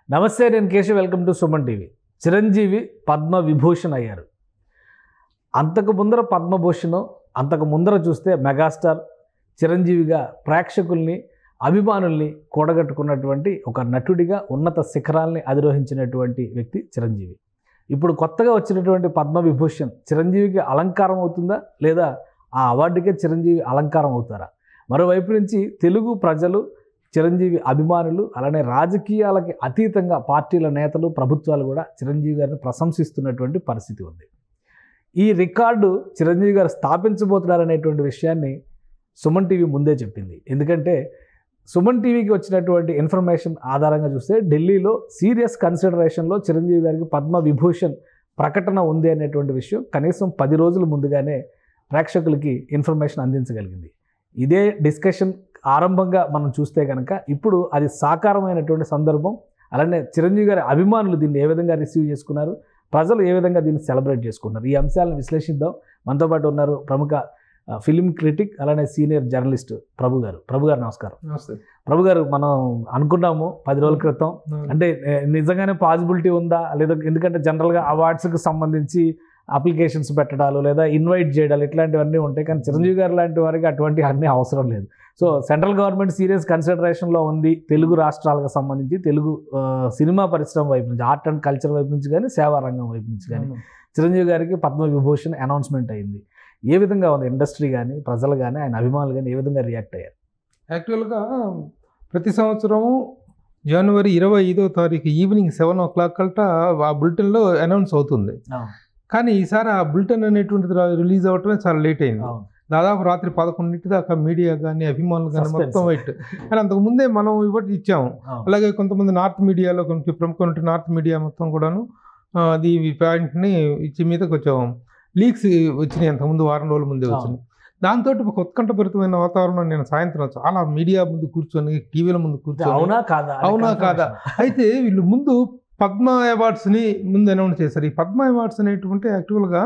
నమస్తే నేను Keshav welcome to Suman TV Chiranjeevi Padma Vibhushan అయ్యారు అంతకు ముందర పద్మభూషణ్ అంతకు ముందర చూస్తే మెగాస్టార్ చిరంజీవిగా ప్రేక్షకుల్ని అభిమానుల్ని కూడగట్టుకున్నటువంటి ఒక నటుడిగా ఉన్నత శిఖరాల్ని అధిరోహించినటువంటి వ్యక్తి చిరంజీవి ఇప్పుడు కొత్తగా వచ్చినటువంటి పద్మ విభూషణ్ చిరంజీవికి అలంకారం అవుతుందా లేదా ఆ అవార్డుకే చిరంజీవి అలంకారం అవుతారా మరోవైపు నుంచి తెలుగు ప్రజలు చిరంజీవి అభిమానులు అలానే రాజకీయాలకి అతీతంగా పార్టీల నేతలు ప్రభుత్వాలు కూడా చిరంజీవి గారిని ప్రశంసిస్తున్నటువంటి పరిస్థితి ఉంది ఈ రికార్డు చిరంజీవి గారు స్థాపించబోతున్నారనేటువంటి విషయాన్ని సుమన్ టీవీ ముందే చెప్పింది ఎందుకంటే సుమన్ టీవీకి వచ్చినటువంటి ఇన్ఫర్మేషన్ ఆధారంగా చూస్తే ఢిల్లీలో సీరియస్ కన్సిడరేషన్లో చిరంజీవి గారికి పద్మ విభూషణ్ ప్రకటన ఉంది అనేటువంటి విషయం కనీసం పది రోజుల ముందుగానే ప్రేక్షకులకి ఇన్ఫర్మేషన్ అందించగలిగింది ఇదే డిస్కషన్ ఆరంభంగా మనం చూస్తే కనుక ఇప్పుడు అది సాకారమైనటువంటి సందర్భం అలానే చిరంజీవి గారి అభిమానులు దీన్ని ఏ విధంగా రిసీవ్ చేసుకున్నారు ప్రజలు ఏ విధంగా దీన్ని సెలబ్రేట్ చేసుకున్నారు ఈ అంశాలను విశ్లేషిద్దాం మనతో పాటు ఉన్నారు ప్రముఖ ఆ, ఫిలిం క్రిటిక్ అలానే సీనియర్ జర్నలిస్ట్ ప్రభు గారు ప్రభు గారు నమస్కారం నమస్తే ప్రభు గారు మనం అనుకున్నాము పది రోజుల క్రితం అంటే ఏ, నిజంగానే పాసిబిలిటీ ఉందా లేదా ఎందుకంటే జనరల్గా అవార్డ్స్కి సంబంధించి అప్లికేషన్స్ పెట్టడాలు లేదా ఇన్వైట్ చేయడాలు ఇట్లాంటివన్నీ ఉంటాయి కానీ చిరంజీవి గారు లాంటి వారికి అటువంటి అన్నీ అవసరం లేదు సో సెంట్రల్ గవర్నమెంట్ సీరియస్ కన్సిడరేషన్లో ఉంది తెలుగు రాష్ట్రాలకు సంబంధించి తెలుగు ఆ, సినిమా పరిశ్రమ వైపు నుంచి ఆర్ట్ అండ్ కల్చర్ వైపు నుంచి కానీ సేవా రంగం వైపు నుంచి కానీ చిరంజీవి గారికి పద్మ విభూషణ్ అనౌన్స్మెంట్ అయింది ఏ విధంగా ఉంది ఇండస్ట్రీ కానీ ప్రజలు కానీ ఆయన అభిమానులు కానీ ఏ విధంగా రియాక్ట్ అయ్యారు యాక్చువల్గా ప్రతి సంవత్సరము జనవరి ఇరవై ఐదో తారీఖు ఈవినింగ్ సెవెన్ ఓ క్లాక్ కల్టా ఆ బులెటిన్లో అనౌన్స్ అవుతుంది కానీ ఈసారి ఆ బులెటిన్ అనేటువంటిది రా- రిలీజ్ అవ్వటమే చాలా లేట్ అయింది అవును దాదాపు రాత్రి పదకొండింటి దాకా మీడియా కానీ అభిమానులు కానీ Suspense. మొత్తం వైట్ కానీ అంతకు ముందే మనం ఇవ్వటి ఇచ్చాము అవును అలాగే కొంతమంది నార్త్ మీడియాలో కొంచెం ప్రముఖ నార్త్ మీడియా మొత్తం కూడాను ఆ, అది ఈ పాయింట్ని ఇచ్చి మీద కొంచెం లీక్స్ వచ్చినాయి అంతకుముందు వారం రోజుల ముందే వచ్చినాయి దాంతో ఒక ఉత్కంఠభరితమైన వాతావరణం నేను సాయంత్రం చాలా మీడియా ముందు కూర్చొని టీవీల ముందు కూర్చొని అవునా కాదా అనే అవునా కాదా? confirmation. అయితే వీళ్ళు ముందు పద్మ అవార్డ్స్ని ముందు అనౌన్స్ చేశారు ఈ పద్మ అవార్డ్స్ అనేటువంటి యాక్చువల్గా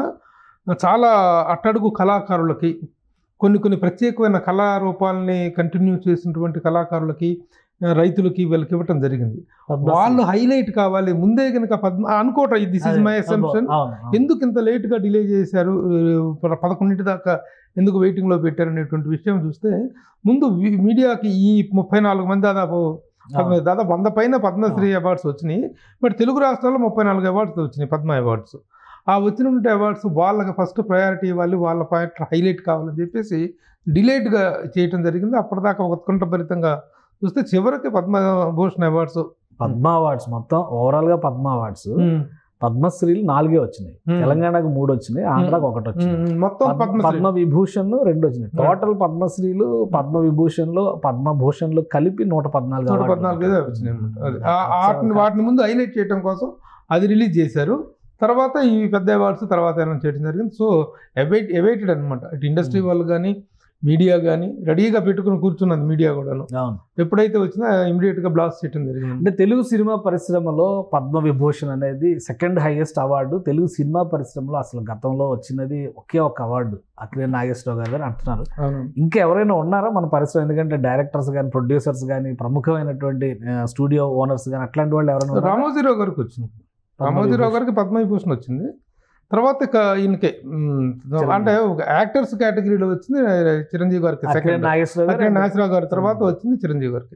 చాలా అట్టడుగు కళాకారులకి కొన్ని కొన్ని ప్రత్యేకమైన కళారూపాలని కంటిన్యూ చేసినటువంటి కళాకారులకి ఆ, రైతులకి వీళ్ళకి ఇవ్వటం జరిగింది పద్మశ్రీ. వాళ్ళు హైలైట్ కావాలి ముందే కనుక పద్మ అనుకోవటం దిస్ ఇస్ అదే, మై అసెంప్షన్ అవును, అవును. ఎందుకు ఇంత లేట్గా డిలే చేశారు ఆ, పదకొండింటి దాకా ఎందుకు వెయిటింగ్లో పెట్టారు అనేటువంటి విషయం చూస్తే ముందు వి- మీడియాకి ఈ ముప్పై నాలుగు మంది దాదాపు పద్మ- దాదాపు వంద పైన పద్మశ్రీ అవార్డ్స్ వచ్చినాయి బట్ తెలుగు రాష్ట్రాల్లో ముప్పై నాలుగు అవార్డ్స్ వచ్చినాయి పద్మ అవార్డ్స్ ఆ వచ్చినటువంటి అవార్డ్స్ వాళ్ళకి ఫస్ట్ ప్రయారిటీ ఇవ్వాలి వాళ్ళ పాయింట్ హైలైట్ కావాలని చెప్పేసి డిలేట్గా చేయటం జరిగింది అప్పటిదాకా ఉత్కంఠభరితంగా చూస్తే చివరికి పద్మభూషణ్ అవార్డ్స్ పద్మ అవార్డ్స్ మొత్తం ఓవరాల్ గా పద్మ అవార్డ్స్ పద్మశ్రీలు నాలుగే వచ్చినాయి Hmm. తెలంగాణకు మూడు వచ్చినాయి ఆంధ్రాకి ఒకటి వచ్చింది మొత్తం పద్మ- పద్మశ్రీ పద్మ విభూషణ్ రెండు వచ్చినాయి Hmm. టోటల్ పద్మశ్రీలు పద్మ విభూషణ్లు పద్మభూషణ్లు కలిపి నూట పద్నాలుగు నూట అవార్డులు పద్నాలుగు ఉన్నాయి. ఏదో వచ్చినాయి అన్నమాట. అది. Hmm. ఆ- ఆ వాటిని వాటిని ముందు హైలైట్ చేయడం కోసం అది రిలీజ్ చేశారు తర్వాత ఈ పెద్ద అవార్డ్స్ తర్వాత అనౌన్స్ చేయడం జరిగింది సో ఎవైట్ ఎవైటెడ్ అనమాట ఇటు ఇండస్ట్రీ Hmm. వాళ్ళు కానీ మీడియా కానీ రెడీగా పెట్టుకుని కూర్చున్నది మీడియా కూడాను అవును ఎప్పుడైతే వచ్చినా ఇమీడియట్ గా బ్లాస్ట్ చేయడం జరిగింది అంటే తెలుగు సినిమా పరిశ్రమలో పద్మ విభూషణ్ అనేది second highest award Telugu cinema పరిశ్రమలో అసలు గతంలో వచ్చినది ఒకే ఒక అవార్డు అక్కినే నాగేశ్వరరావు గారు అని అంటున్నారు అవును ఇంకా ఎవరైనా ఉన్నారా మన పరిశ్రమ ఎందుకంటే డైరెక్టర్స్ కానీ ప్రొడ్యూసర్స్ కానీ ప్రముఖమైనటువంటి స్టూడియో ఓనర్స్ కానీ అట్లాంటి వాళ్ళు ఎవరైనా ఉన్నారా? రామోజీరావు గారికి వచ్చింది రామోజీరావు గారికి పద్మవిభూషణ్ వచ్చింది తర్వాత ఇక ఈయనకే ఉమ్, అంటే ఒక యాక్టర్స్ కేటగిరీలో వచ్చింది చిరంజీవి గారికి అక్కినే సెకండ్ నాగేశ్వరరావు అక్కడ గారు నాగేశ్వరరావు గారి తర్వాత వచ్చింది చిరంజీవి గారికి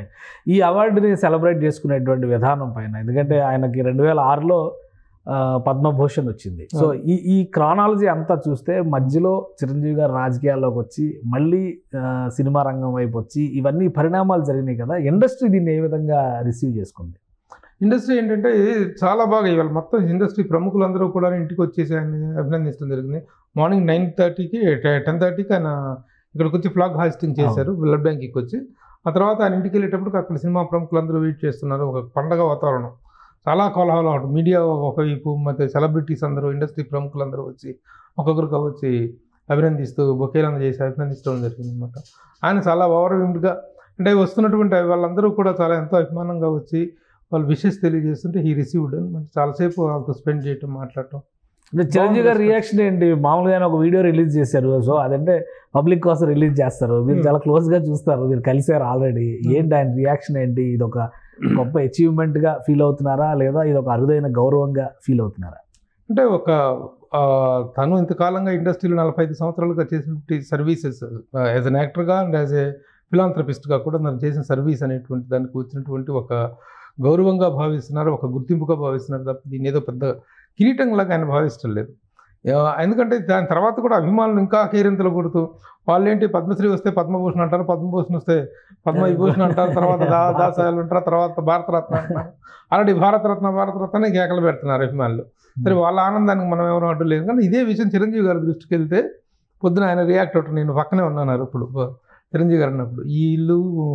ఈ అవార్డుని సెలబ్రేట్ చేసుకునేటువంటి విధానం పైన ఎందుకంటే ఆయనకి రెండు వేల ఆరులో పద్మభూషణ్ వచ్చింది సో ఈ ఈ క్రానాలజీ అంతా చూస్తే మధ్యలో చిరంజీవి గారు రాజకీయాల్లోకి వచ్చి మళ్ళీ ఆ, సినిమా రంగం వైపు వచ్చి ఇవన్నీ పరిణామాలు జరిగినాయి కదా ఇండస్ట్రీ దీన్ని ఏ విధంగా రిసీవ్ చేసుకుంది ఇండస్ట్రీ ఏంటంటే చాలా బాగా ఇవాళ మొత్తం ఇండస్ట్రీ ప్రముఖులందరూ కూడా ఇంటికి వచ్చేసి ఆయన అభినందించడం జరిగింది మార్నింగ్ నైన్ థర్టీకి టెన్ థర్టీకి ఆయన ఇక్కడికి వచ్చి ఫ్లాగ్ హాస్టింగ్ చేశారు బ్లడ్ బ్యాంక్కి వచ్చి ఆ తర్వాత ఆయన ఇంటికి వెళ్ళేటప్పుడు అక్కడ సినిమా ప్రముఖులందరూ వెయిట్ చేస్తున్నారు ఒక పండగ వాతావరణం చాలా కోలాహలం ఉంటుంది మీడియా ఒకవైపు ಮತ್ತು సెలబ్రిటీస్ అందరూ ఇండస్ట్రీ ప్రముఖులందరూ వచ్చి ఒక్కొక్కరికి వచ్చి అభినందిస్తూ బొకేలను చేసి అభినందించడం జరిగింది అనమాట ఆయన చాలా ఓవర్విమ్డ్గా అంటే వస్తున్నటువంటి వాళ్ళందరూ కూడా చాలా ఎంతో అభిమానంగా వచ్చి వాళ్ళు విషెస్ తెలియజేస్తుంటే హీ రిసీవ్డ్ అని చాలాసేపు వాళ్ళతో స్పెండ్ చేయటం మాట్లాడటం అంటే చిరంజీవి గారి రియాక్షన్ ఏంటి మామూలుగా ఆయన ఒక వీడియో రిలీజ్ చేశారు సో అదంటే పబ్లిక్ కోసం రిలీజ్ చేస్తారు మీరు Hmm. చాలా క్లోజ్ గా చూస్తారు మీరు కలిసారు ఆల్రెడీ ఏంటి ఆయన రియాక్షన్ ఏంటి ఇది ఒక గొప్ప అచీవ్మెంట్ గా ఫీల్ అవుతున్నారా లేదా ఇది ఒక అరుదైన గౌరవంగా ఫీల్ అవుతున్నారా అంటే ఒక ఆ, తను ఇంతకాలంగా ఇండస్ట్రీలో నలభై ఐదు సంవత్సరాలుగా చేసినటువంటి సర్వీసెస్ యాజ్ అన్ యాక్టర్గా అండ్ యాజ్ ఏ ఫిలాంథ్రపిస్ట్గా కూడా తను చేసిన సర్వీస్ అనేటువంటి దానికి వచ్చినటువంటి ఒక గౌరవంగా భావిస్తున్నారు ఒక గుర్తింపుగా భావిస్తున్నారు తప్ప దీని ఏదో పెద్ద కిరీటంలాగా ఆయన భావించడం లేదు ఆ, ఎందుకంటే దాని తర్వాత కూడా అభిమానులు ఇంకా కేరింతలు కొడుతూ వాళ్ళేంటి పద్మశ్రీ వస్తే పద్మభూషణ్ అంటారు పద్మభూషణ్ వస్తే పద్మ విభూషణ్ అంటారు తర్వాత దా దాసాయాలు అంటారు తర్వాత భారతరత్న అంటారు ఆల్రెడీ భారతరత్న భారతరత్న కేకలు పెడుతున్నారు అభిమానులు సరే వాళ్ళ ఆనందానికి మనం ఎవరు అడ్డు లేదు కానీ ఇదే విషయం చిరంజీవి గారి దృష్టికి వెళ్తే పొద్దున ఆయన రియాక్ట్ అవుతాడు నేను పక్కనే ఉన్నాను ఇప్పుడు చిరంజీవి గారు అన్నప్పుడు ఈ ఇల్లు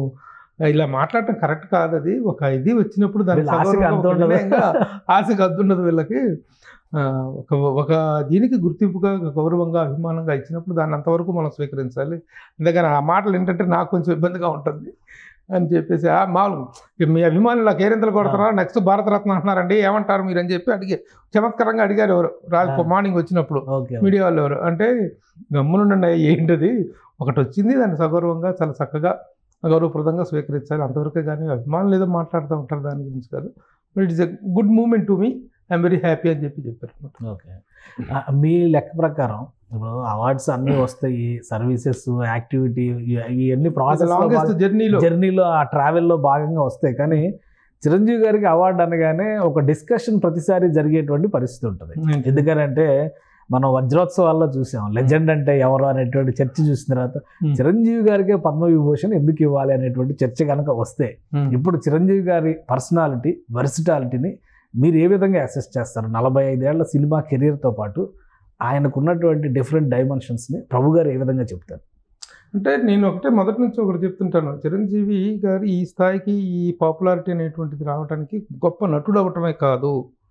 ఇలా మాట్లాడటం కరెక్ట్ కాదు అది ఒక ఇది వచ్చినప్పుడు దానికి వీళ్ళ ఆశకి సగౌరవంగా, అంత ఒక ఉండదు. వినయంగా ఆశకు అద్దుండదు వీళ్ళకి ఆ, ఒక ఒక దీనికి గుర్తింపుగా గౌరవంగా అభిమానంగా ఇచ్చినప్పుడు దాన్ని అంతవరకు మనం స్వీకరించాలి అందుకని ఆ మాటలు ఏంటంటే నాకు కొంచెం ఇబ్బందిగా ఉంటుంది అని చెప్పేసి ఆ మామూలు ఇక మీ అభిమానులు కేరింతలు కొడుతున్నారు నెక్స్ట్ భారతరత్న అంటున్నారండి ఏమంటారు మీరు అని చెప్పి అడిగి చమత్కారంగా అడిగారు ఎవరు రాజు ఆ. మార్నింగ్ వచ్చినప్పుడు ఓకే మీడియా వాళ్ళు ఎవరు అంటే గమ్మునుండండి ఏంటది ఒకటి వచ్చింది దాన్ని సగౌరవంగా చాలా చక్కగా గౌరవప్రదంగా స్వీకరించాలి అంతవరకే కానీ అభిమానులు ఏదో మాట్లాడుతూ ఉంటారు దాని గురించి కాదు but it is a good moment to me I'm very happy అని చెప్పి చెప్పారు ఓకే ఆ, మీ లెక్క ప్రకారం ఇప్పుడు అవార్డ్స్ అన్నీ వస్తాయి సర్వీసెస్ యాక్టివిటీ ఇవన్నీ ప్రాసెస్ లాంగెస్ట్ జర్నీలో జర్నీలో ఆ ట్రావెల్లో భాగంగా వస్తాయి కానీ చిరంజీవి గారికి అవార్డు అనగానే ఒక డిస్కషన్ ప్రతిసారి జరిగేటువంటి పరిస్థితి ఉంటుంది ఎందుకంటే మనం వజ్రోత్సవాల్లో చూసాం లెజెండ్ అంటే ఎవరు అనేటువంటి చర్చ చూసిన తర్వాత చిరంజీవి గారికే పద్మవిభూషణ్ ఎందుకు ఇవ్వాలి అనేటువంటి చర్చ కనుక వస్తే ఇప్పుడు చిరంజీవి గారి పర్సనాలిటీ వర్సిటాలిటీని మీరు ఏ విధంగా అసెస్ చేస్తారు నలభై ఐదేళ్ల సినిమా కెరీర్తో పాటు ఆయనకున్నటువంటి డిఫరెంట్ డైమెన్షన్స్ని ప్రభు గారు ఏ విధంగా చెప్తారు అంటే నేను ఒకటే మొదటి నుంచి ఒకటి చెప్తుంటాను చిరంజీవి గారు ఈ స్థాయికి ఈ పాపులారిటీ అనేటువంటిది రావడానికి గొప్ప నటుడు అవటమే కాదు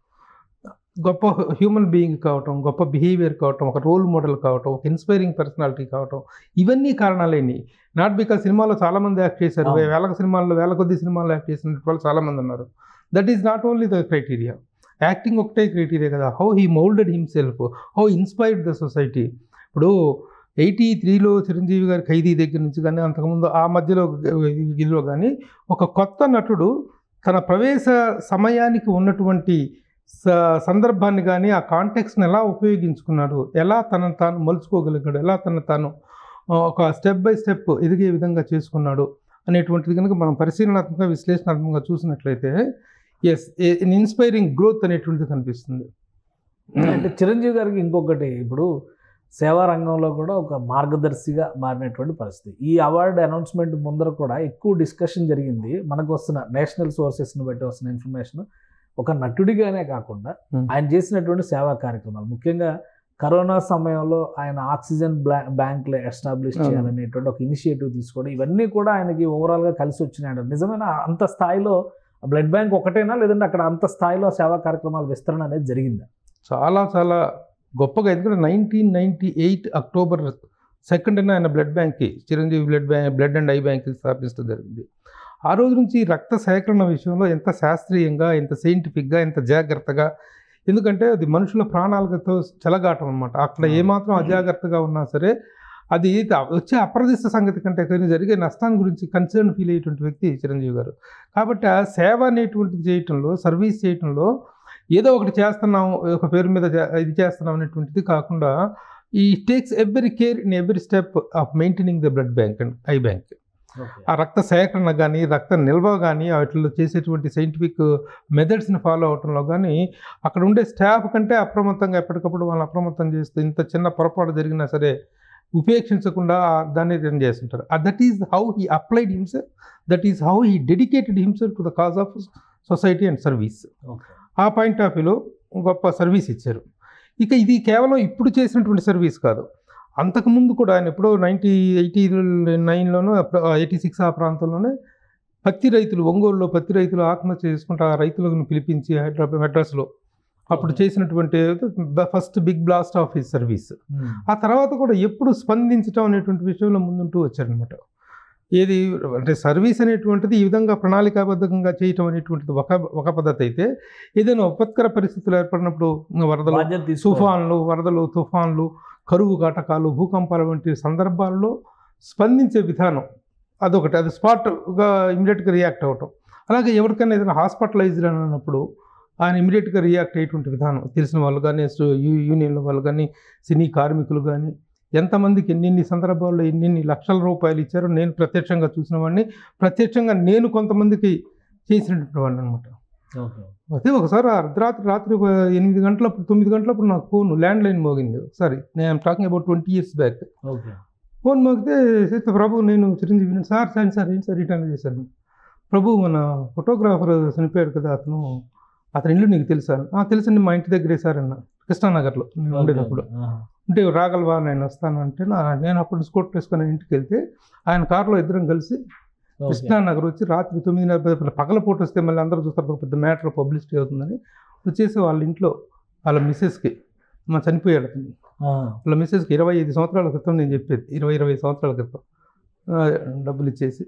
గొప్ప హ్యూమన్ బీయింగ్ కావటం గొప్ప బిహేవియర్ కావటం ఒక రోల్ మోడల్ కావటం ఒక ఇన్స్పైరింగ్ పర్సనాలిటీ కావటం ఇవన్నీ కారణాలేని నాట్ బికాస్ సినిమాలో చాలామంది యాక్ట్ చేశారు అవును. వేల సినిమాల్లో వేల కొద్ది సినిమాల్లో యాక్ట్ చేసిన వాళ్ళు చాలామంది ఉన్నారు that is not only the criteria acting ఒకటే క్రైటీరియా కదా how he moulded himself how inspired the society ఇప్పుడు ఎయిటీ త్రీలో చిరంజీవి గారి ఖైదీ దగ్గర నుంచి కానీ అంతకుముందు ఆ మధ్యలో ఇదిలో కానీ ఒక కొత్త నటుడు తన ప్రవేశ సమయానికి ఉన్నటువంటి స- సందర్భాన్ని కానీ ఆ కాంటెక్స్ని ఎలా ఉపయోగించుకున్నాడు ఎలా తనను తాను మలుచుకోగలిగాడు ఎలా తను తాను ఆ, ఒక స్టెప్ బై స్టెప్ ఎదిగే విధంగా చేసుకున్నాడు అనేటువంటిది కనుక మనం పరిశీలనాత్మకంగా విశ్లేషణాత్మకంగా చూసినట్లయితే ఎస్ ఇన్స్పైరింగ్ గ్రోత్ అనేటువంటిది కనిపిస్తుంది అంటే చిరంజీవి గారికి ఇంకొకటి ఇప్పుడు సేవా రంగంలో కూడా ఒక మార్గదర్శిగా మారినటువంటి పరిస్థితి ఈ అవార్డు అనౌన్స్మెంట్ ముందర కూడా ఎక్కువ డిస్కషన్ జరిగింది మనకు వస్తున్న నేషనల్ సోర్సెస్ని బట్టి వస్తున్న ఇన్ఫర్మేషన్ ఒక నటుడిగానే కాకుండా Hmm. ఆయన చేసినటువంటి సేవా కార్యక్రమాలు ముఖ్యంగా కరోనా సమయంలో ఆయన ఆక్సిజన్ బ్లా బ్యాంక్లు ఎస్టాబ్లిష్ అవును. చేయాలనేటువంటి ఒక ఇనిషియేటివ్ తీసుకోవడం ఇవన్నీ కూడా ఆయనకి ఓవరాల్గా కలిసి వచ్చినాయి నిజమైన అంత స్థాయిలో బ్లడ్ బ్యాంక్ ఒకటేనా లేదంటే అక్కడ అంత స్థాయిలో సేవా కార్యక్రమాల విస్తరణ అనేది జరిగిందా చాలా చాలా గొప్పగా ఎందుకంటే నైన్టీన్ నైన్టీ ఎయిట్ అక్టోబర్ సెకండ్న ఆయన బ్లడ్ బ్యాంక్కి Chiranjeevi blood bank blood and eye bank స్థాపించడం జరిగింది ఆ రోజు నుంచి రక్త సేకరణ విషయంలో ఎంత శాస్త్రీయంగా ఎంత సైంటిఫిక్గా ఎంత జాగ్రత్తగా ఎందుకంటే అది మనుషుల ప్రాణాలతో చెలగాటం అనమాట అక్కడ ఏమాత్రం అజాగ్రత్తగా ఉన్నా సరే అది వచ్చే అప్రదిష్ట సంగతి కంటే కానీ జరిగే నష్టాన్ని గురించి కన్సర్న్ ఫీల్ అయ్యేటువంటి వ్యక్తి చిరంజీవి గారు కాబట్టి ఆ సేవ అనేటువంటిది చేయటంలో సర్వీస్ చేయటంలో ఏదో ఒకటి చేస్తున్నాం ఒక పేరు మీద చే- ఇది చేస్తున్నాం అనేటువంటిది కాకుండా he takes every care in every step of maintaining the blood bank and eye bank ఆ రక్త సేకరణ కానీ రక్త నిల్వ కానీ వాటిలో చేసేటువంటి సైంటిఫిక్ మెథడ్స్ని ఫాలో అవటంలో కానీ అక్కడ ఉండే స్టాఫ్ కంటే అప్రమత్తంగా ఎప్పటికప్పుడు వాళ్ళు అప్రమత్తం చేస్తూ ఇంత చిన్న పొరపాటు జరిగినా సరే ఉపేక్షించకుండా దాన్ని రన్ చేస్తుంటారు that is how he applied himself that is how he dedicated himself to the cause of society and service ఆ పాయింట్ ఆఫ్ వ్యూలో గొప్ప సర్వీస్ ఇచ్చారు ఇక ఇది కేవలం ఇప్పుడు చేసినటువంటి సర్వీస్ కాదు అంతకుముందు కూడా ఆయన ఎప్పుడో నైంటీ ఎయిటీ నైన్లోనో ఎయిటీ సిక్స్ ఆ ప్రాంతంలోనే పత్తి రైతులు ఒంగోలులో పత్తి రైతులు ఆత్మహత్య చేసుకుంటే ఆ రైతులను పిలిపించి హైదరాబాద్ మెడ్రాస్లో అప్పుడు Okay. చేసినటువంటి first big blast of his service ఆ తర్వాత కూడా ఎప్పుడు స్పందించడం అనేటువంటి విషయంలో ముందుంటూ వచ్చారనమాట ఏది అంటే సర్వీస్ అనేటువంటిది ఈ విధంగా ప్రణాళికాబద్ధంగా చేయటం అనేటువంటిది ఒక ఒక పద్ధతి అయితే ఏదైనా ఉపత్కర పరిస్థితులు ఏర్పడినప్పుడు ఇంకా వరదలు బాధ్యత తీసుకోవాలి. తుఫాన్లు వరదలు తుఫాన్లు కరువు కాటకాలు భూకంపాలు వంటి సందర్భాల్లో స్పందించే విధానం అదొకటి అది స్పాట్గా ఇమీడియట్గా రియాక్ట్ అవ్వటం అలాగే ఎవరికైనా ఏదైనా హాస్పిటలైజ్డ్ అని అన్నప్పుడు ఆయన ఇమీడియట్గా రియాక్ట్ అయ్యేటువంటి విధానం తెలిసిన వాళ్ళు కానీ యూనియన్ల వాళ్ళు కానీ సినీ కార్మికులు కానీ ఎంతమందికి ఎన్నెన్ని సందర్భాల్లో ఎన్నెన్ని లక్షల రూపాయలు ఇచ్చారో నేను ప్రత్యక్షంగా చూసిన వాడిని ప్రత్యక్షంగా నేను కొంతమందికి చేసినటువంటి వాడిని అనమాట ఓకే. అదే ఒకసారి అర్ధరాత్రి రాత్రి ఒక ఎనిమిది గంటలప్పుడు తొమ్మిది గంటలప్పుడు నాకు ఫోన్ ల్యాండ్ లైన్ మోగింది ఒకసారి నేను talking about twenty years back okay. Phone మోగితే సీత ప్రభు నేను చిరంజీవి సార్ సార్ సార్ ఏంటి సార్ రిటర్న్ చేశాను ప్రభు మన ఫోటోగ్రాఫర్ చనిపోయాడు కదా అతను అతని ఇల్లు నీకు తెలుసా "ఆ, తెలుసండి మా ఇంటి దగ్గరే సార్ అన్న కృష్ణానగర్లో నేను ఉండేటప్పుడు ఆహా. అంటే రాగలవా నేను వస్తాను అంటే నా నేను అప్పుడు స్కూట్ వేసుకొని ఇంటికి వెళ్తే ఆయన కారులో ఇద్దరం కలిసి ఓకే. కృష్ణానగర్ వచ్చి రాత్రి తొమ్మిదిన్నర పగల పూట వస్తే మళ్ళీ అందరూ చూస్తారు ఒక పెద్ద మ్యాటర్ పబ్లిసిటీ అవుతుందని వచ్చేసి వాళ్ళ ఇంట్లో వాళ్ళ మిస్సెస్కి మా చనిపోయాడు అతను ఆ. వాళ్ళ మిస్సెస్కి ఇరవై ఐదు సంవత్సరాల క్రితం నేను చెప్పేది ఇరవై ఇరవై సంవత్సరాల క్రితం ఆ, డబ్బులు ఇచ్చేసి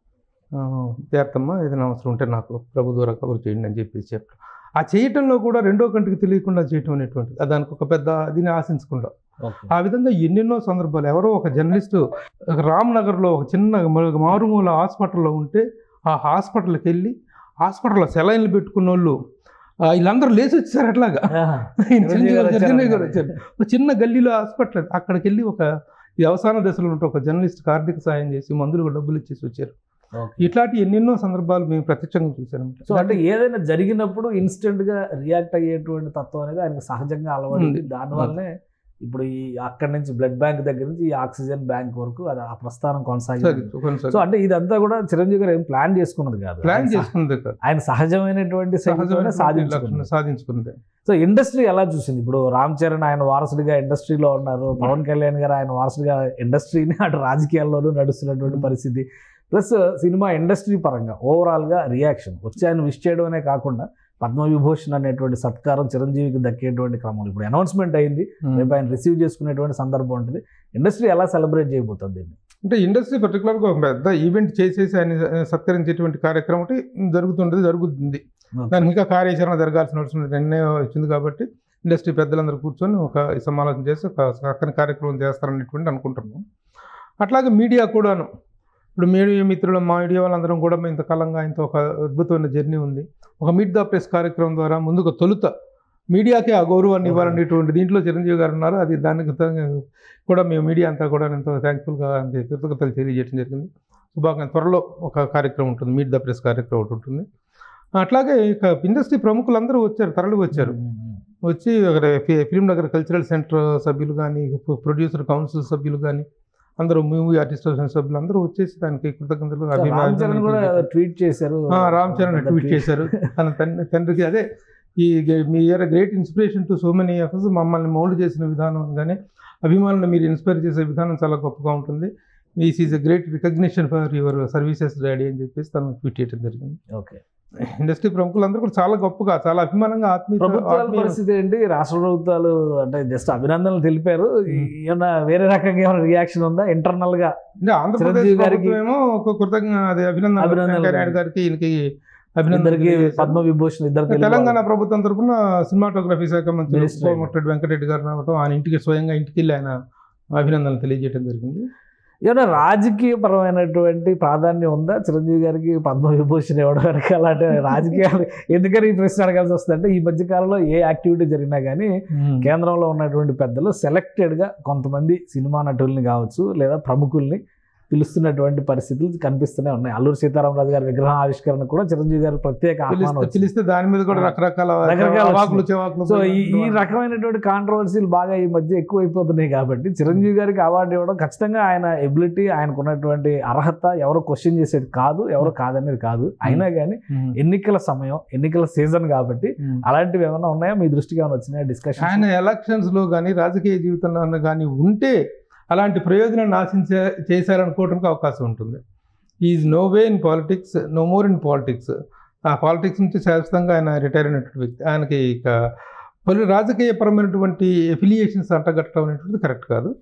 ఆ, జాగ్రత్తమ్మ ఏదైనా అవసరం ఉంటే నాకు ప్రభు ద్వారా కబురు చేయండి అని చెప్పేసి చెప్పడం ఆ చేయటంలో కూడా రెండో కంటికి తెలియకుండా చేయటం అనేటువంటిది అది దానికి ఒక పెద్ద దీన్ని ఆశించకుండా ఓకే. ఆ విధంగా ఎన్నెన్నో సందర్భాలు ఎవరో ఒక జర్నలిస్టు రామ్ నగర్లో ఒక చిన్న మ- మారుమూల హాస్పిటల్లో ఉంటే ఆ హాస్పిటల్కి వెళ్ళి హాస్పిటల్లో సెలైన్లు పెట్టుకున్న వాళ్ళు ఆ, వీళ్ళందరూ లేచి వచ్చారు అట్లాగా ఆహా. ఈయన చిరంజీవి చిరంజీవి గారు గారు, చిరంజీవి గారు వచ్చారు. వచ్చారు ఒక చిన్న గల్లీలో హాస్పిటల్ అక్కడికి వెళ్ళి ఒక ఈ అవసాన దశలో ఉంటే ఒక జర్నలిస్ట్కి ఆర్థిక సాయం చేసి మందులకు డబ్బులు ఇచ్చేసి వచ్చారు ఓకే. ఇట్లాంటి ఎన్నెన్నో సందర్భాలు మేము ప్రత్యక్షంగా చూసాను సో అంటే ఏదైనా జరిగినప్పుడు ఇన్స్టెంట్ గా రియాక్ట్ అయ్యేటువంటి తత్వం అనేది ఆయనకు సహజంగా అలవాటు ఉంది. దానివల్లనే ఇప్పుడు ఈ అక్కడి నుంచి బ్లడ్ బ్యాంక్ దగ్గర నుంచి ఈ ఆక్సిజన్ బ్యాంక్ వరకు అది ఆ ప్రస్థానం కొనసాగింది సో అంటే ఇదంతా కూడా చిరంజీవి గారు ఏం ప్లాన్ చేసుకున్నది కాదు ప్లాన్ ఆయన సహ- చేసుకుంది కాదు ఆయన సహజమైనటువంటి శైలితోనే సహజమైన సాధించుకున్నారు లక్షణం సాధించుకుంది సో ఇండస్ట్రీ ఎలా చూసింది ఇప్పుడు రామ్ చరణ్ ఆయన వారసుడిగా ఇండస్ట్రీలో ఉన్నారు పవన్ కళ్యాణ్ గారు ఆయన వారసుడిగా ఇండస్ట్రీని అటు రాజకీయాల్లోనూ నడుస్తున్నటువంటి పరిస్థితి ప్లస్ సినిమా ఇండస్ట్రీ పరంగా ఓవరాల్గా రియాక్షన్ వచ్చి ఆయన విష్ చేయడం అనే కాకుండా పద్మవిభూషణ్ అనేటువంటి సత్కారం చిరంజీవికి దక్కేటువంటి క్రమం ఇప్పుడు అనౌన్స్మెంట్ అయింది రేపు ఆయన రిసీవ్ చేసుకునేటువంటి సందర్భం ఉంటుంది ఇండస్ట్రీ ఎలా సెలబ్రేట్ చేయబోతుంది దీన్ని అంటే ఇండస్ట్రీ పర్టికులర్గా ఒక పెద్ద ఈవెంట్ చేసేసి ఆయన సత్కరించేటువంటి కార్యక్రమం ఒకటి జరుగుతుంటుంది జరుగుతుంది దానికి ఇంకా కార్యాచరణ జరగాల్సిన అవసరం ఉంది. నిర్ణయం వచ్చింది కాబట్టి ఇండస్ట్రీ పెద్దలందరూ కూర్చొని ఒక సమాలోచన చేసి ఒక చక్కని కార్యక్రమం చేస్తారనేటువంటి అనుకుంటున్నాం అట్లాగే మీడియా కూడాను ఇప్పుడు మీడియా మిత్రులు మా మీడియా వాళ్ళందరం కూడా మేము ఇంతకాలంగా ఆయనతో ఒక అద్భుతమైన జర్నీ ఉంది ఒక మీట్ ద ప్రెస్ కార్యక్రమం ద్వారా ముందుకు తొలుత మీడియాకే ఆ గౌరవాన్ని ఇవ్వాలనేటువంటి దీంట్లో చిరంజీవి గారు ఉన్నారు అది దానికి త- కూడా మేము మీడియా అంతా కూడా ఎంతో థ్యాంక్ఫుల్గా కృతజ్ఞతలు తెలియజేయడం జరిగింది శుభాకాంక్ష త్వరలో ఒక కార్యక్రమం ఉంటుంది మీట్ ద ప్రెస్ కార్యక్రమం ఒకటి ఉంటుంది అట్లాగే ఇక ఇండస్ట్రీ ప్రముఖులందరూ వచ్చారు తరలి వచ్చారు వచ్చి అక్కడ ఫి- ఫిలిం నగర్ కల్చరల్ సెంటర్ సభ్యులు కానీ ప్రొడ్యూసర్ కౌన్సిల్ సభ్యులు కానీ అందరూ మూవీ ఆర్టిస్ట్ అసోసియేషన్ సభ్యులు అందరూ వచ్చేసి దానికి కృతజ్ఞతలు రామ్ చరణ్ కూడా అభిమానాలు ట్వీట్ చేశారు ఆ, రామ్ చరణ్ ట్వీట్ చేశారు తన తండ్రి తండ్రికి అదే ఈ గ- మీ ఇయర్ great inspiration to so many of మమ్మల్ని మౌల్డ్ చేసిన విధానం కానీ అభిమానులు మీరు ఇన్స్పైర్ చేసే విధానం చాలా గొప్పగా ఉంటుంది this is a great recognition for your services daddy అని చెప్పేసి తను ట్వీట్ చేయడం జరిగింది ఓకే ఇండస్ట్రీ ప్రముఖులందరూ కూడా చాలా గొప్పగా చాలా అభిమానంగా ఆత్మీయ ప్రభుత్వాల ఆత్మీయ- పరిస్థితి ఏంటి రాష్ట్ర ప్రభుత్వాలు అంటే జస్ట్ అభినందనలు తెలిపారు ఏమన్నా వేరే రకంగా ఏమైనా రియాక్షన్ ఉందా ఇంటర్నల్ గా అంటే ఆంధ్రప్రదేశ్ చిరంజీవి గారికి- ప్రభుత్వం ఏమో ఒక కృతజ్ఞ అది అభినందన అభినందనలు. వెంకయ్య నాయుడు గారికి ఈయనకి అభినందనలు ఇద్దరికి తెలియజేశారు. పద్మ విభూషణ్ ఇద్దరికి తెలంగాణ ప్రభుత్వం తరఫున సినిమాటోగ్రఫీ శాఖ మంత్రి Minister. కోమటిరెడ్డి వెంకటరెడ్డి గారు రావడం ఆయన ఇంటికి స్వయంగా ఇంటికి వెళ్ళి ఆయన అభినందనలు తెలియజేయడం జరిగింది ఏమైనా రాజకీయ పరమైనటువంటి ప్రాధాన్యం ఉందా చిరంజీవి గారికి పద్మ విభూషణ్ ఇవ్వడం వెనక అలాంటి రాజకీయాలు ఎందుకని ఈ ప్రశ్న అడగాల్సి వస్తుంది అంటే ఈ మధ్య కాలంలో ఏ యాక్టివిటీ జరిగినా కానీ కేంద్రంలో ఉన్నటువంటి పెద్దలు సెలెక్టెడ్గా కొంతమంది సినిమా నటుల్ని కావచ్చు లేదా ప్రముఖుల్ని పిలుస్తున్నటువంటి పరిస్థితులు కనిపిస్తూనే ఉన్నాయి అల్లూరు సీతారామరాజు గారి విగ్రహం ఆవిష్కరణ కూడా చిరంజీవి గారి ప్రత్యేక ఆహ్వానం పిలిస్తే వచ్చింది. పిలిస్తే దాని మీద కూడా ఆ. రకరకాల రకరకాల అవాకులు వచ్చినాయి. చెవాకులు సో ఈ ఈ రకమైనటువంటి కాంట్రవర్సీలు బాగా ఈ మధ్య ఎక్కువైపోతున్నాయి కాబట్టి చిరంజీవి గారికి అవార్డు ఇవ్వడం ఖచ్చితంగా ఆయన ఎబిలిటీ ఆయనకు ఉన్నటువంటి అర్హత ఎవరు క్వశ్చన్ చేసేది కాదు ఎవరు కాదనేది కాదు అయినా కానీ ఉమ్. ఎన్నికల సమయం ఎన్నికల సీజన్ కాబట్టి ఉమ్. అలాంటివి ఏమైనా ఉన్నాయా మీ దృష్టికి ఏమైనా వచ్చినాయా డిస్కషన్ ఆయన ఎలక్షన్స్ లో కానీ రాజకీయ జీవితంలో కానీ ఉంటే అలాంటి ప్రయోజనాన్ని ఆశించే చేశారనుకోవడానికి అవకాశం ఉంటుంది is no way in politics no more in politics ఆ పాలిటిక్స్ నుంచి శాశ్వతంగా ఆయన రిటైర్ అయినటువంటి వ్యక్తి ఆయనకి ఇక పలు రాజకీయపరమైనటువంటి ఎఫిలియేషన్స్ అంటగట్టడం అనేటువంటిది కరెక్ట్ కాదు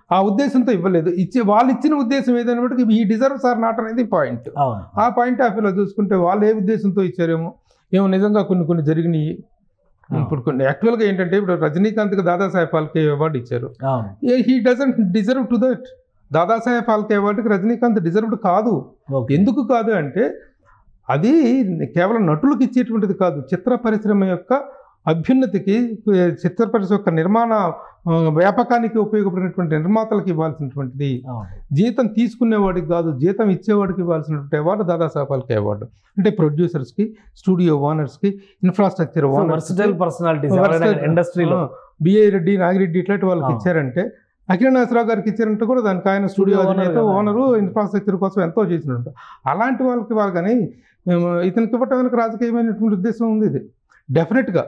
ఆ ఉద్దేశంతో ఇవ్వలేదు ఇచ్చి వాళ్ళు ఇచ్చిన ఉద్దేశం ఏదైనప్పటికీ ఈ డిజర్వ్ సార్ నాట్ అనేది పాయింట్ అవును ఆ పాయింట్ ఆఫ్ వ్యూలో చూసుకుంటే వాళ్ళు ఏ ఉద్దేశంతో ఇచ్చారేమో ఏమో నిజంగా కొన్ని కొన్ని జరిగినాయి ఇప్పుడు కొన్ని యాక్చువల్గా ఏంటంటే ఇప్పుడు రజనీకాంత్కి దాదాసాహెబ్ ఫాల్కే అవార్డు ఇచ్చారు అవును he doesn't deserve to that Dadasaheb Phalke అవార్డుకి రజనీకాంత్ డిజర్వ్డ్ కాదు ఓకే ఎందుకు కాదు అంటే అది కేవలం నటులకు ఇచ్చేటువంటిది కాదు చిత్ర పరిశ్రమ యొక్క అభ్యున్నతికి చిత్ర పరిశ్రమ యొక్క నిర్మాణ ఆ, వ్యాపకానికి ఉపయోగపడినటువంటి నిర్మాతలకు ఇవ్వాల్సినటువంటిది అవును జీతం తీసుకునేవాడికి కాదు జీతం ఇచ్చేవాడికి ఇవ్వాల్సినటువంటి అవార్డు దాదాసాహెబ్ ఫాల్కే అవార్డు అంటే ప్రొడ్యూసర్స్కి స్టూడియో ఓనర్స్కి infrastructure versatile owners personalities Versatile. ఇండస్ట్రీలో బిఐ రెడ్డి నాగిరెడ్డి ఇట్లాంటి వాళ్ళకి ఆ. ఇచ్చారంటే అఖిల నాగరావు గారికి ఇచ్చారంటే కూడా దానికి ఆయన స్టూడియో Studio owner అధినేత కదా. ఓనరు ఇన్ఫ్రాస్ట్రక్చర్ కోసం ఎంతో చేసినట్టు అలాంటి వాళ్ళకి వాళ్ళు కానీ మేము ఇతనికి ఇవ్వటం వెనక రాజకీయమైనటువంటి ఉద్దేశం ఉంది ఇది డెఫినెట్గా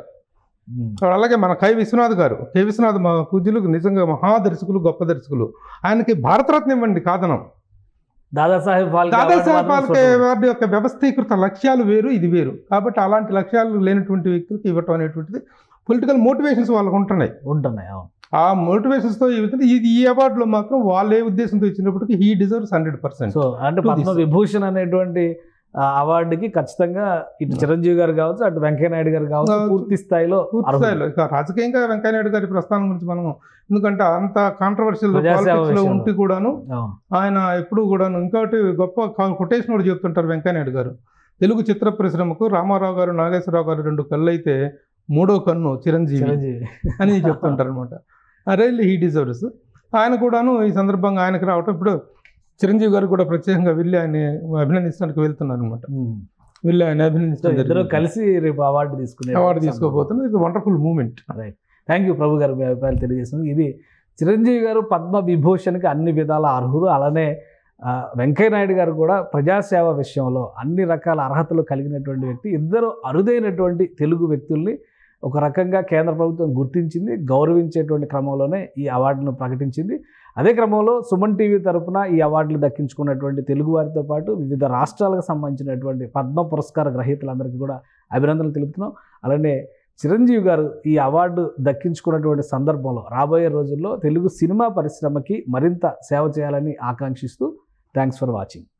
అలాగే మన కై విశ్వనాథ్ గారు కె విశ్వనాథ్ మా పూజ్యులు నిజంగా మహా దర్శకులు గొప్ప దర్శకులు ఆయనకి భారతరత్న ఇవ్వండి కాదనం దాదాసాహెబ్ ఫాల్కే దాదాసాహెబ్ అవార్డు మాత్రం ఫాల్కే సొంతం. అవార్డు యొక్క వ్యవస్థీకృత లక్ష్యాలు వేరు ఇది వేరు కాబట్టి అలాంటి లక్ష్యాలు లేనటువంటి వ్యక్తులకు ఇవ్వటం అనేటువంటిది పొలిటికల్ మోటివేషన్స్ వాళ్ళకు ఉంటున్నాయి ఉంటున్నాయి అవును ఆ మోటివేషన్స్తో ఈ విధంగా ఇది ఈ అవార్డులో మాత్రం వాళ్ళు ఏ ఉద్దేశంతో ఇచ్చినప్పటికీ he deserves hundred percent so అంటే To పద్మ this. విభూషణ్ అనేటువంటి ఆ, అవార్డుకి ఖచ్చితంగా ఇటు చిరంజీవి గారు కావచ్చు అటు వెంకయ్యనాయుడు గారు కావచ్చు కావచ్చు. పూర్తి స్థాయిలో పూర్తి అర్హులు. స్థాయిలో ఇక రాజకీయంగా వెంకయ్యనాయుడు గారి ప్రస్థానం గురించి మనం ఎందుకంటే అంత కాంట్రవర్షియల్ ప్రజాసేవ పాలిటిక్స్ లో విషయంలో. ఉండి కూడాను అవును ఆయన ఎప్పుడు కూడాను ఇంకోటి గొప్ప కొటేషన్ కూడా చెప్తుంటారు వెంకయ్యనాయుడు గారు తెలుగు చిత్ర పరిశ్రమకు రామారావు గారు నాగేశ్వరరావు గారు రెండు కళ్ళు అయితే మూడో కన్ను చిరంజీవి చిరంజీవి అని చెప్తుంటారు అనమాట రైల్ హీ డిజర్వ్స్ ఆయన కూడాను ఈ సందర్భంగా ఆయనకు రావటం ఇప్పుడు చిరంజీవి గారు కూడా ప్రత్యేకంగా వెళ్ళి ఆయన అభినందించడానికి వెళ్తున్నారు అనమాట ఉమ్. వెళ్ళి ఆయన సో అభినందించడం ఇద్దరు జరిగింది. కలిసి రేపు అవార్డు తీసుకునే అవార్డు తీసుకోబోతున్నారు ఇది wonderful moment thank you Prabhu గారు మీ అభిప్రాయాలు తెలియజేసినందుకు ఇది చిరంజీవి గారు పద్మ విభూషణ్కి అన్ని విధాల అర్హులు అలానే ఆ, వెంకయ్య నాయుడు గారు కూడా ప్రజాసేవ విషయంలో అన్ని రకాల అర్హతలు కలిగినటువంటి వ్యక్తి ఇద్దరు అరుదైనటువంటి తెలుగు వ్యక్తుల్ని ఒక రకంగా కేంద్ర ప్రభుత్వం గుర్తించింది గౌరవించేటువంటి క్రమంలోనే ఈ అవార్డును ప్రకటించింది అదే క్రమంలో సుమన్ టీవీ తరపున ఈ అవార్డులు దక్కించుకున్నటువంటి తెలుగు వారితో పాటు వివిధ రాష్ట్రాలకు సంబంధించినటువంటి పద్మ పురస్కార గ్రహీతలందరికీ కూడా అభినందనలు తెలుపుతున్నాం అలానే చిరంజీవి గారు ఈ అవార్డు దక్కించుకున్నటువంటి సందర్భంలో రాబోయే రోజుల్లో తెలుగు సినిమా పరిశ్రమకి మరింత సేవ చేయాలని ఆకాంక్షిస్తూ థ్యాంక్స్ ఫర్ వాచింగ్